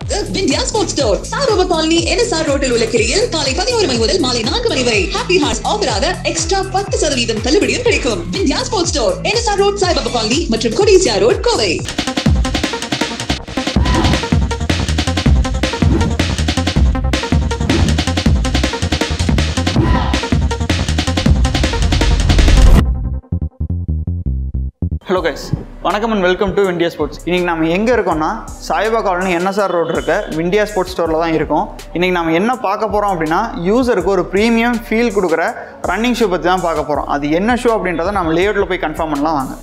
Vindhya sports store சாரோப colony NSR ரோட்டில் உள்ள கிளையில் காலை பதினோரு மணி முதல் மாலை நான்கு மணி வரை ஹாப்பி ஹார்ஸ் ஆஃபராக எக்ஸ்ட்ரா பத்து சதவீதம் தள்ளுபடியும் கிடைக்கும் Vindhya sports store NSR road Saibaba colony மற்றும் Kodissia road Kovai hello guys வணக்கம் and welcome to Vindhya sports இன்றைக்கி நம்ம எங்கே இருக்கோம்னா சாய்பா காலனி என்எஸ்ஆர் ரோடு இருக்க விண்டியா ஸ்போர்ட்ஸ் ஸ்டோரில் தான் இருக்கோம் இன்றைக்கி நம்ம என்ன பார்க்க போகிறோம் அப்படின்னா யூசருக்கு ஒரு ப்ரீமியம் ஃபீல் கொடுக்குற ரன்னிங் ஷூ பற்றி தான் பார்க்க போகிறோம் அது என்ன ஷூ அப்படின்றத நம்ம லேஅவுட்டில் போய் கன்ஃபார்ம் பண்ணலாம் வாங்க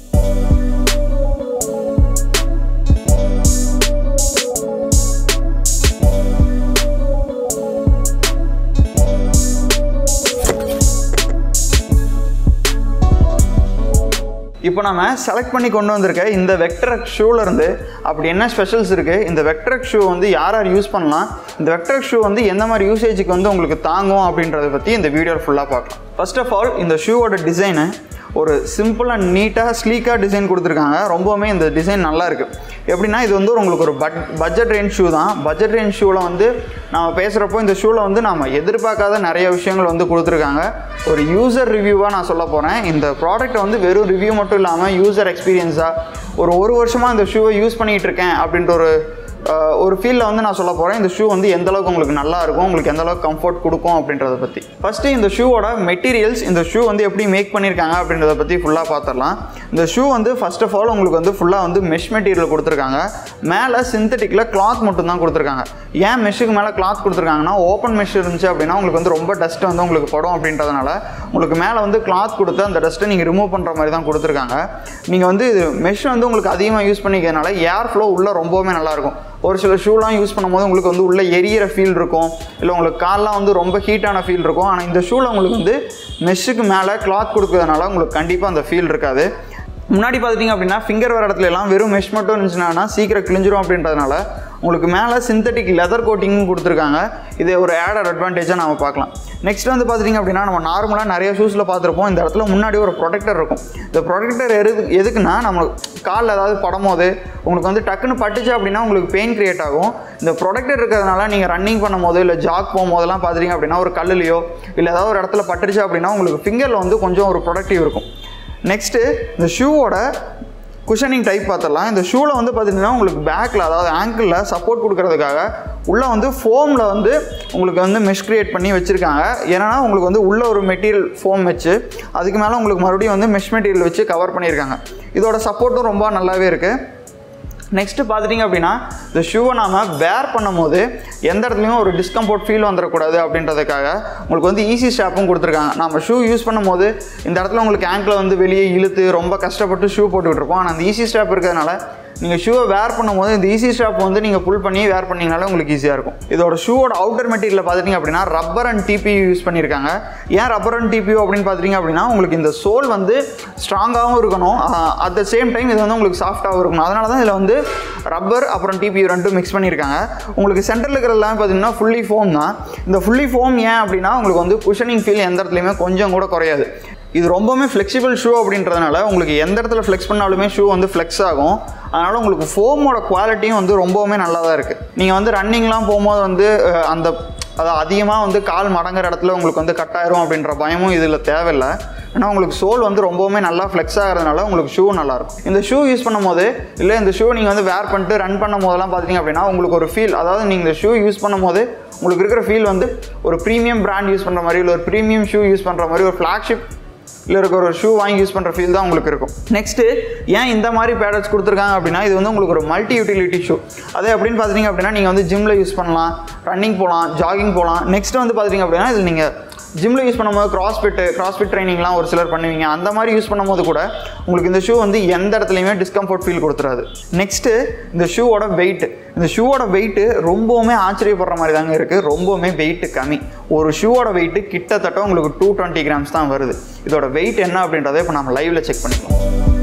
இப்போ நம்ம செலக்ட் பண்ணி கொண்டு வந்திருக்க இந்த வெக்டரக் ஷூலேருந்து அப்படி என்ன ஸ்பெஷல்ஸ் இருக்குது இந்த வெக்டரக் ஷூ வந்து யார் யார் யூஸ் பண்ணலாம் இந்த வெக்டரக் ஷூ வந்து எந்த மாதிரி யூசேஜுக்கு வந்து உங்களுக்கு தாங்கும் அப்படின்றத பற்றி இந்த வீடியோ ஃபுல்லாக பார்க்கலாம் ஃபர்ஸ்ட் ஆஃப் ஆல் இந்த ஷூவோட டிசைனு ஒரு சிம்பிள் அண்ட் நீட்டாக ஸ்லீக்காக டிசைன் கொடுத்துருக்காங்க ரொம்பவுமே இந்த டிசைன் நல்லா இருக்குது எப்படின்னா இது வந்து உங்களுக்கு ஒரு பட் பட்ஜெட் ரேஞ்ச் ஷூ தான் பட்ஜெட் ரேஞ்ச் ஷூவில் வந்து நம்ம பேசுகிறப்போ இந்த ஷூவில் வந்து நம்ம எதிர்பார்க்காத நிறைய விஷயங்கள் வந்து கொடுத்துருக்காங்க ஒரு யூசர் ரிவ்யூவாக நான் சொல்ல போகிறேன் இந்த ப்ராடக்ட்டை வந்து வெறும் ரிவ்யூ மட்டும் இல்லாமல் யூசர் எக்ஸ்பீரியன்ஸாக ஒரு ஒரு வருஷமாக இந்த ஷூவை யூஸ் பண்ணிகிட்டு இருக்கேன் அப்படின்ற ஒரு அஹ், ஒரு ஃபீல்டில் வந்து நான் சொல்ல போகிறேன் இந்த ஷூ வந்து எந்த அளவுக்கு உங்களுக்கு நல்லா இருக்கும் உங்களுக்கு எந்த அளவுக்கு கம்ஃபர்ட் கொடுக்கும் அப்படின்றத பற்றி ஃபஸ்ட்டு இந்த ஷூவோட மெட்டீரியல்ஸ் இந்த ஷூ வந்து எப்படி மேக் பண்ணியிருக்காங்க அப்படின்றத பற்றி ஃபுல்லாக பார்த்துடலாம் இந்த ஷூ வந்து ஃபர்ஸ்ட் ஆஃப் ஆல் உங்களுக்கு வந்து ஃபுல்லாக வந்து மெஷ் மெட்டீரியல் கொடுத்துருக்காங்க மேலே சிந்தட்டிக்கில் கிளாத் மட்டும் தான் கொடுத்துருக்காங்க ஏன் மெஷ்ஷுக்கு மேலே கிளாத் கொடுத்துருக்காங்கன்னா ஓப்பன் மெஷ் இருந்துச்சு அப்படின்னா உங்களுக்கு வந்து ரொம்ப டஸ்ட் வந்து உங்களுக்கு படும் அப்படின்றதுனால உங்களுக்கு மேலே வந்து கிளாத் கொடுத்து அந்த டஸ்ட்டை நீங்கள் ரிமூவ் பண்ணுற மாதிரி தான் கொடுத்துருக்காங்க நீங்கள் வந்து இது மெஷ் வந்து உங்களுக்கு அதிகமாக யூஸ் பண்ணிக்கிறதுனால ஏர் ஃப்ளோ உள்ளே ரொம்பவுமே நல்லாயிருக்கும் ஒரு சில ஷூலாம் யூஸ் பண்ணும்போது உங்களுக்கு வந்து உள்ளே எரியிற ஃபீல் இருக்கும் இல்லை உங்களுக்கு கால்லாம் வந்து ரொம்ப ஹீட்டான ஃபீல் இருக்கும் ஆனால் இந்த ஷூவில் உங்களுக்கு வந்து மெஷ்ஷுக்கு மேலே கிளாத் கொடுக்கறதுனால உங்களுக்கு கண்டிப்பாக அந்த ஃபீல் இருக்காது முன்னாடி பார்த்துட்டிங்க அப்படின்னா ஃபிங்கர் வர இடத்துல எல்லாம் வெறும் மெஷ் மட்டும் இருந்துச்சுன்னா சீக்கிரம் கிழிஞ்சிரும் அப்படின்றதுனால உங்களுக்கு மேலே சிந்தட்டிக் லெதர் கோட்டிங்கும் கொடுத்துருக்காங்க இது ஒரு ஆடட் அட்வான்டேஜாக நம்ம பார்க்கலாம் நெக்ஸ்ட் வந்து பார்த்துட்டிங்க அப்படின்னா நம்ம நார்மலாக நிறைய ஷூஸில் பார்த்துருப்போம் இந்த இடத்துல முன்னாடி ஒரு ப்ரொடெக்டர் இருக்கும் இந்த ப்ரொடெக்டர் எது எதுக்குன்னா நம்ம காலில் ஏதாவது படும் போது உங்களுக்கு வந்து டக்குன்னு பட்டுச்சு அப்படின்னா உங்களுக்கு பெயின் கிரியேட் ஆகும் இந்த ப்ரொடெக்டர் இருக்கிறதுனால நீங்கள் ரன்னிங் பண்ணும்போது இல்லை ஜாக் போகும்போதெல்லாம் பார்த்துட்டிங்க அப்படின்னா ஒரு கல்லுலையோ இல்லை ஏதாவது ஒரு இடத்துல பட்டுருச்சு அப்படின்னா உங்களுக்கு ஃபிங்கரில் வந்து கொஞ்சம் ஒரு ப்ரொடக்டிவ் இருக்கும் நெக்ஸ்ட்டு இந்த ஷூவோட குஷனிங் டைப் பார்த்துடலாம் இந்த ஷூவில் வந்து பார்த்தீங்கன்னா உங்களுக்கு பேக்கில் அதாவது ஆங்கிளில் சப்போர்ட் கொடுக்கறதுக்காக உள்ளே வந்து ஃபோமில் வந்து உங்களுக்கு வந்து மெஷ் கிரியேட் பண்ணி வச்சுருக்காங்க ஏன்னா உங்களுக்கு வந்து உள்ள ஒரு மெட்டீரியல் ஃபோம் வச்சு அதுக்கு மேலே உங்களுக்கு மறுபடியும் வந்து மெஷ் மெட்டீரியல் வச்சு கவர் பண்ணியிருக்காங்க இதோட சப்போர்ட்டும் ரொம்ப நல்லாவே இருக்குது நெக்ஸ்ட்டு பார்த்துட்டிங்க அப்படின்னா இந்த ஷூவை நாம் வேர் பண்ணும்போது எந்த இடத்துலையும் ஒரு டிஸ்கம்ஃபோர்ட் ஃபீல் வந்துடக்கூடாது அப்படின்றதுக்காக உங்களுக்கு வந்து ஈஸி ஸ்டாப்பும் கொடுத்துருக்காங்க நம்ம ஷூ யூஸ் பண்ணும்போது இந்த இடத்துல உங்களுக்கு ஆங்கிளை வந்து வெளியே இழுத்து ரொம்ப கஷ்டப்பட்டு ஷூ போட்டுக்கிட்டு இருப்போம் ஆனால் அந்த ஈஸி ஸ்டாப் இருக்கிறதுனால நீங்கள் ஷூவை வேர் பண்ணும்போது இந்த ஈஸி ஸ்டாப் வந்து நீங்கள் புல் பண்ணி வேர் பண்ணிங்கனாலே உங்களுக்கு ஈஸியாக இருக்கும் இதோட ஷூவோட அவுட்டர் மெட்டீரியல் பார்த்துட்டிங்க அப்படின்னா ரப்பர் அண்ட் டிபியூ யூஸ் பண்ணியிருக்காங்க ஏன் ரப்பர் அண்ட் டிபியூ அப்படின்னு பார்த்துட்டிங்க அப்படின்னா உங்களுக்கு இந்த சோல் வந்து ஸ்ட்ராங்காகவும் இருக்கணும் அட் த சேம் டைம் இது வந்து உங்களுக்கு சாஃப்டாகவும் இருக்கணும் அதனால தான் இதில் வந்து ரப்பர் அப்புறம் டிபியூ ரெண்டும் மிக்ஸ் பண்ணியிருக்காங்க உங்களுக்கு சென்டரில் இருக்கிறது எல்லாமே பார்த்தீங்கன்னா ஃபுல்லி ஃபோம் தான் இந்த ஃபுல்லி ஃபோம் ஏன் அப்படின்னா உங்களுக்கு வந்து குஷனிங் ஃபீல் எந்த இடத்துலையுமே கொஞ்சம் கூட குறையாது இது ரொம்பவுமே ஃப்ளெக்சிபிள் ஷூ அப்படின்றதுனால உங்களுக்கு எந்த இடத்துல ஃப்ளெக்ஸ் பண்ணாலுமே ஷூ வந்து ஃப்ளெக்ஸ் ஆகும் அதனால் உங்களுக்கு ஃபோமோட குவாலிட்டியும் வந்து ரொம்பவுமே நல்லா தான் இருக்குது நீங்கள் வந்து ரன்னிங்லாம் போகும்போது வந்து அஹ், அந்த அது அதிகமாக வந்து கால் மடங்குற இடத்துல உங்களுக்கு வந்து கட் ஆயிரும் அப்படின்ற பயமும் இதில் தேவையில்லை ஏன்னா உங்களுக்கு சோல் வந்து ரொம்பவுமே நல்லா ஃப்ளெக்ஸ் ஆகிறதுனால உங்களுக்கு ஷூ நல்லாயிருக்கும் இந்த ஷூ யூஸ் பண்ணும்போது இல்லை இந்த ஷூ நீங்கள் வந்து வேர் பண்ணிட்டு ரன் பண்ணும் போதெல்லாம் பார்த்தீங்க அப்படின்னா உங்களுக்கு ஒரு ஃபீல் அதாவது நீங்கள் இந்த ஷூ யூஸ் பண்ணும்போது உங்களுக்கு இருக்கிற ஃபீல் வந்து ஒரு ப்ரீமியம் பிராண்ட் யூஸ் பண்ணுற மாதிரி இல்லை ஒரு ப்ரீமியம் ஷூ யூஸ் பண்ணுற மாதிரி ஒரு ஃப்ளாக்ஷிப் இல்லை இருக்க ஒரு ஷூ வாங்கி யூஸ் பண்ணுற ஃபீல் தான் உங்களுக்கு இருக்கும் நெக்ஸ்ட்டு ஏன் இந்த மாதிரி பேடல்ஸ் கொடுத்துருக்காங்க அப்படின்னா இது வந்து உங்களுக்கு ஒரு மல்டி யூட்டிலிட்டி ஷூ அதே அப்படின்னு பார்த்துட்டிங்க அப்படின்னா நீங்கள் வந்து ஜிம்மில் யூஸ் பண்ணலாம் ரன்னிங் போகலாம் ஜாகிங் போகலாம் நெக்ஸ்ட் வந்து பார்த்துட்டிங்க அப்படின்னா இதில் நீங்கள் ஜிம்மில் யூஸ் பண்ணும்போது கிராஸ் ஃபிட்டு கிராஸ் ஃபிட் ட்ரைனிங்லாம் ஒரு சிலர் பண்ணுவீங்க அந்த மாதிரி யூஸ் பண்ணும்போது கூட உங்களுக்கு இந்த ஷூ வந்து எந்த இடத்துலையுமே டிஸ்கம்ஃபர்ட் ஃபீல் கொடுத்துறாது நெக்ஸ்ட்டு இந்த ஷூவோட வெயிட் இந்த ஷூவோட வெயிட்டு ரொம்பவுமே ஆச்சரியப்படுற மாதிரி தாங்க இருக்குது ரொம்பவுமே வெயிட் கம்மி ஒரு ஷூவோட வெயிட்டு கிட்டத்தட்ட உங்களுக்கு டூ டுவெண்ட்டி கிராம்ஸ் தான் வருது இதோட வெயிட் என்ன அப்படின்றத இப்போ நம்ம லைவில் செக் பண்ணிக்கலாம்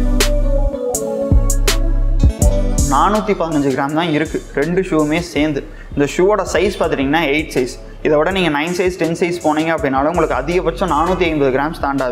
நானூற்றி பதினஞ்சு கிராம் தான் இருக்குது ரெண்டு ஷூவுமே சேர்ந்து இந்த ஷூவோட சைஸ் பார்த்துட்டிங்கன்னா எயிட் சைஸ் இதை விட நீங்கள் நைன் சைஸ் டென் சைஸ் போனீங்க அப்படின்னாலும் உங்களுக்கு அதிகபட்சம் நானூற்றி ஐம்பது கிராம்ஸ் தாண்டாது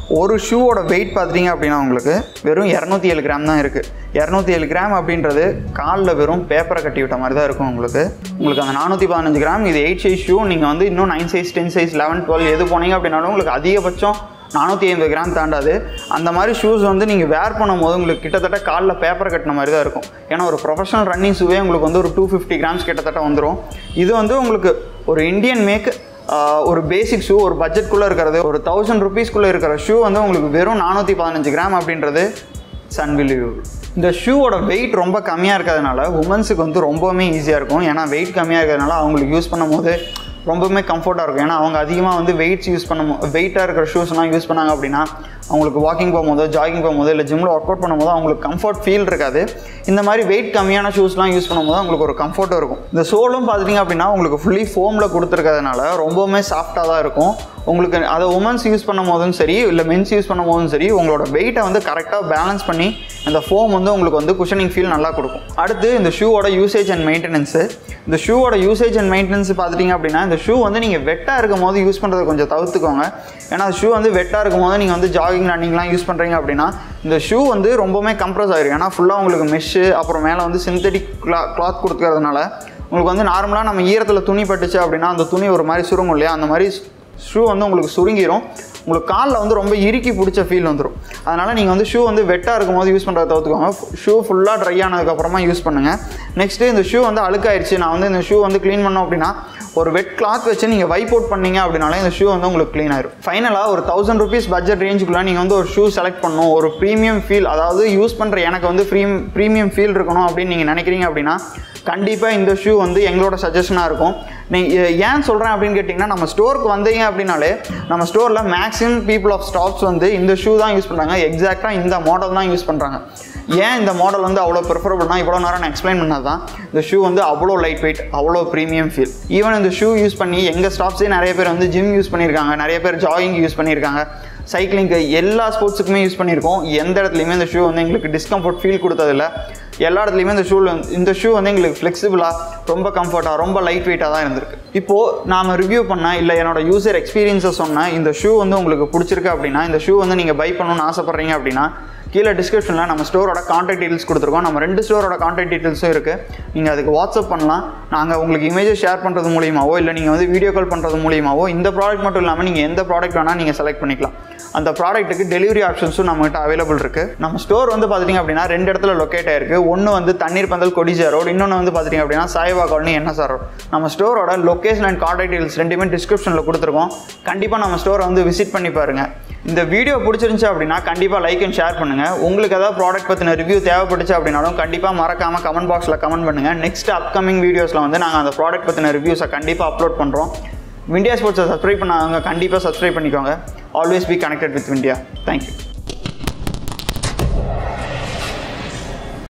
ஒரு ஷூவோட வெயிட் பார்த்தீங்க அப்படின்னா உங்களுக்கு வெறும் இரநூத்தி ஏழு கிராம் தான் இருக்குது இரநூத்தி ஏழு கிராம் அப்படின்றது காலில் வெறும் பேப்பரை கட்டி விட்ட மாதிரி தான் இருக்கும் உங்களுக்கு உங்களுக்கு அந்த நானூற்றி பதினஞ்சு கிராம் இது எயிட் சைஸ் ஷூ நீங்கள் வந்து இன்னும் nine size ten size eleven twelve எது போனீங்க அப்படின்னாலும் உங்களுக்கு அதிகபட்சம் நானூற்றி ஐம்பது கிராம் தாண்டாது அந்த மாதிரி ஷூஸ் வந்து நீங்கள் வேர் பண்ணும்போது உங்களுக்கு கிட்டத்தட்ட காலில் பேப்பர் கட்டின மாதிரி தான் இருக்கும் ஏன்னா ஒரு ப்ரொஃபஷனல் ரன்னிங் ஷூவே உங்களுக்கு வந்து ஒரு டூ ஃபிஃப்டி கிராம்ஸ் கிட்டத்தட்ட வந்துடும் இது வந்து உங்களுக்கு ஒரு இந்தியன் மேக் ஒரு பேசிக் ஷூ ஒரு பட்ஜெட்குள்ளே இருக்கிறது ஒரு தௌசண்ட் ருபீஸ்க்குள்ளே இருக்கிற ஷூ வந்து உங்களுக்கு வெறும் நானூற்றி பதினஞ்சு கிராம் அப்படின்றது சன்பிலியூர் இந்த ஷூவோட வெயிட் ரொம்ப கம்மியாக இருக்கிறதுனால உமன்ஸுக்கு வந்து ரொம்பவுமே ஈஸியாக இருக்கும் ஏன்னா வெயிட் கம்மியாக இருக்கிறதுனால அவங்களுக்கு யூஸ் பண்ணும்போது ரொம்பவுமே கம்ஃபர்ட்டாக இருக்கும் ஏன்னா அவங்க அதிகமாக வந்து வெயிட்ஸ் யூஸ் பண்ணும் வெயிட்டாக இருக்கிற ஷூஸ்லாம் யூஸ் பண்ணாங்க அப்படின்னா அவங்களுக்கு வாக்கிங் போகும்போதோ ஜாகிங் போகும்போது இல்லை ஜிம்மில் ஒர்க் அவுட் பண்ணும்போது அவங்களுக்கு கம்ஃபர்ட் ஃபீல் இருக்காது இந்த மாதிரி வெயிட் கம்மியான ஷூஸ்லாம் யூஸ் பண்ணும்போது அவங்களுக்கு ஒரு கம்ஃபர்ட்டும் இருக்கும் இந்த சோலும் பார்த்துட்டிங்க அப்படின்னா உங்களுக்கு ஃபுல்லி ஃபோமில் கொடுத்துருக்கிறதுனால ரொம்பவுமே சாஃப்டாக தான் இருக்கும் உங்களுக்கு அதை உமன்ஸ் யூஸ் பண்ணும் போதும் சரி இல்லை மென்ஸ் யூஸ் பண்ணும் போதும் சரி உங்களோட வெயிட்டை வந்து கரெக்டாக பேலன்ஸ் பண்ணி அந்த ஃபோம் வந்து உங்களுக்கு வந்து குஷனிங் ஃபீல் நல்லா கொடுக்கும் அடுத்து இந்த ஷூவோட யூசேஜ் அண்ட் மெயின்டெனன்ஸு இந்த ஷூவோட யூசேஜ் அண்ட் மெயின்டெனன்ஸ் பார்த்துட்டிங்க அப்படின்னா இந்த ஷூ வந்து நீங்கள் வெட்டாக இருக்கும் போது யூஸ் பண்ணுறதை கொஞ்சம் தவிர்த்துக்கோங்க ஏன்னா ஷூ வந்து வெட்டாக இருக்கும் போது நீங்கள் வந்து ஜாகிங் ரன்னிங்லாம் யூஸ் பண்ணுறீங்க அப்படின்னா இந்த ஷூ வந்து ரொம்பவுமே கம்ப்ரஸ் ஆகிரும் ஏன்னா ஃபுல்லாக உங்களுக்கு மெஷ்ஷு அப்புறம் மேலே வந்து சிந்தட்டிக் கிளா கிளாத் கொடுத்துக்கிறதுனால உங்களுக்கு வந்து நார்மலாக நம்ம ஈரத்தில் துணி பட்டுச்சு அப்படின்னா அந்த துணி ஒரு மாதிரி சுருங்கும் இல்லையா அந்த மாதிரி ஷூ வந்து உங்களுக்கு சுருங்கிரும் உங்களுக்கு காலில் வந்து ரொம்ப இறுக்கி பிடிச்ச ஃபீல் வந்துடும் அதனால் நீங்கள் வந்து ஷூ வந்து வெட்டாக இருக்கும் போது யூஸ் பண்ணுறத தவிர்த்துக்கோங்க ஷூ ஃபுல்லாக ட்ரை ஆனதுக்கப்புறமா யூஸ் பண்ணுங்கள் நெக்ஸ்ட்டு இந்த ஷூ வந்து அழுக்காயிருச்சு நான் வந்து இந்த ஷூ வந்து க்ளீன் பண்ணோம் அப்படின்னா ஒரு வெட் கிளாத் வச்சு நீங்கள் வைப் அவுட் பண்ணீங்க அப்படின்னாலே இந்த ஷூ வந்து உங்களுக்கு க்ளீன் ஆயிரும் ஃபைனலாக ஒரு தௌசண்ட் ருபீஸ் பட்ஜெட் ரேஞ்சுக்குள்ளே நீங்கள் வந்து ஒரு ஷூ செலக்ட் பண்ணணும் ஒரு ப்ரீமியம் ஃபீல் அதாவது யூஸ் பண்ணுற எனக்கு வந்து ப்ரீம் ப்ரீமியம் ஃபீல் இருக்கணும் அப்படின்னு நீங்கள் நினைக்கிறீங்க அப்படின்னா கண்டிப்பாக இந்த ஷூ வந்து எங்களோட சஜஷனாக இருக்கும் நீங்கள் ஏன் சொல்கிறேன் அப்படின்னு கேட்டிங்கன்னா நம்ம ஸ்டோருக்கு வந்தீங்க அப்படின்னாலே நம்ம ஸ்டோரில் மேக்ஸிமம் பீப்புள் ஆஃப் ஸ்டாப்ஸ் வந்து இந்த ஷூ தான் யூஸ் பண்ணுறாங்க எக்ஸாக்டாக இந்த மாடல் தான் யூஸ் பண்ணுறாங்க ஏன் இந்த மாடல் வந்து அவ்வளோ ப்ரிஃபரபுள்னா இவ்வளோ நேரம் நான் எக்ஸ்பிளைன் பண்ணது தான் இந்த ஷூ வந்து அவ்வளோ லைட் வெயிட் அவ்வளோ ப்ரீமியம் ஃபீல் ஈவன் இந்த ஷூ யூஸ் பண்ணி எங்கள் ஸ்டாப்ஸே நிறைய பேர் வந்து ஜிம் யூஸ் பண்ணியிருக்காங்க நிறைய பேர் ஜாகிங் யூஸ் பண்ணியிருக்காங்க சைக்கிளிங்க்கு எல்லா ஸ்போர்ட்ஸுக்குமே யூஸ் பண்ணியிருக்கோம் எந்த இடத்துலையுமே இந்த ஷூ வந்து எங்களுக்கு டிஸ்கம்ஃபர்ட் ஃபீல் கொடுத்ததில்ல எல்லா இடத்துலையுமே இந்த ஷூ இந்த ஷூ வந்து எங்களுக்கு ஃப்ளெக்சிபிளாக ரொம்ப கம்ஃபர்ட்டாக ரொம்ப லைட் வெயிட்டாக தான் இருந்திருக்கு இப்போது நாம் ரிவ்யூ பண்ண இல்லை என்னோட யூசர் எக்ஸ்பீரியன்ஸை சொன்ன இந்த ஷூ வந்து உங்களுக்கு பிடிச்சிருக்கு அப்படின்னா இந்த ஷூ வந்து நீங்கள் பை பண்ணணும்னு ஆசைப்பட்றீங்க அப்படின்னா கீழே டிஸ்கிரிப்ஷனில் நம்ம ஸ்டோரோட காண்டாக்ட் டீட்டெயில்ஸ் கொடுத்துருக்கோம் நம்ம ரெண்டு ஸ்டோரோட காண்டாக்ட் டீட்டெயில்ஸும் இருக்குது நீங்கள் அதுக்கு வாட்ஸ்அப் பண்ணலாம் நாங்கள் உங்களுக்கு இமேஜஸ் ஷேர் பண்ணுறது மூலியமாவோ இல்லை நீங்கள் வந்து வீடியோ கால் பண்ணுறது மூலியமாவோ இந்த ப்ராடக்ட் மட்டும் இல்லாமல் நீங்கள் எந்த ப்ராடக்ட் வேணால் நீங்கள் செலக்ட் பண்ணிக்கலாம் அந்த ப்ராடக்ட்டுக்கு டெலிவரி ஆப்ஷன்ஸும் நம்மகிட்ட அவைலபிள் இருக்குது நம்ம ஸ்டோர் வந்து பார்த்திங்க அப்படின்னா ரெண்டு இடத்துல லொக்கேட் ஆயிருக்கு ஒன்று வந்து தண்ணீர் பந்தல் கொடிஜா ரோடு இன்னொன்று வந்து பார்த்திங்க அப்படின்னா சாய்வா காலனி என்எஸ்ஆர் ரோட் நம்ம ஸ்டோரோட லொக்கேஷன் அண்ட் காண்டாக்ட் டீட்டெயில்ஸ் ரெண்டுமே டிஸ்கிரிப்ஷனில் கொடுத்துருக்கோம் கண்டிப்பாக நம்ம ஸ்டோரை வந்து விசிட் பண்ணி பாருங்கள் இந்த வீடியோ பிடிச்சிருந்துச்சு அப்படின்னா கண்டிப்பாக லைக் அண்ட் ஷேர் பண்ணுங்கள் உங்களுக்கு ஏதாவது ப்ராடக்ட் பற்றின ரிவ்யூ தேவைப்பட்டுச்சு அப்படின்னாலும் கண்டிப்பாக மறக்காமல் கமெண்ட் பாக்ஸில் கமெண்ட் பண்ணுங்கள் நெக்ஸ்ட் அப்கமிங் வீடியோஸில் வந்து நாங்கள் அந்த ப்ராடக்ட் பற்றின ரிவ்யூஸை கண்டிப்பாக அப்லோட் பண்ணுறோம் விண்டியா ஸ்போர்ட்ஸை சப்ஸ்கிரைப் பண்ணாங்க கண்டிப்பாக சப்ஸ்கிரைப் பண்ணிக்கோங்க always be connected with India thank you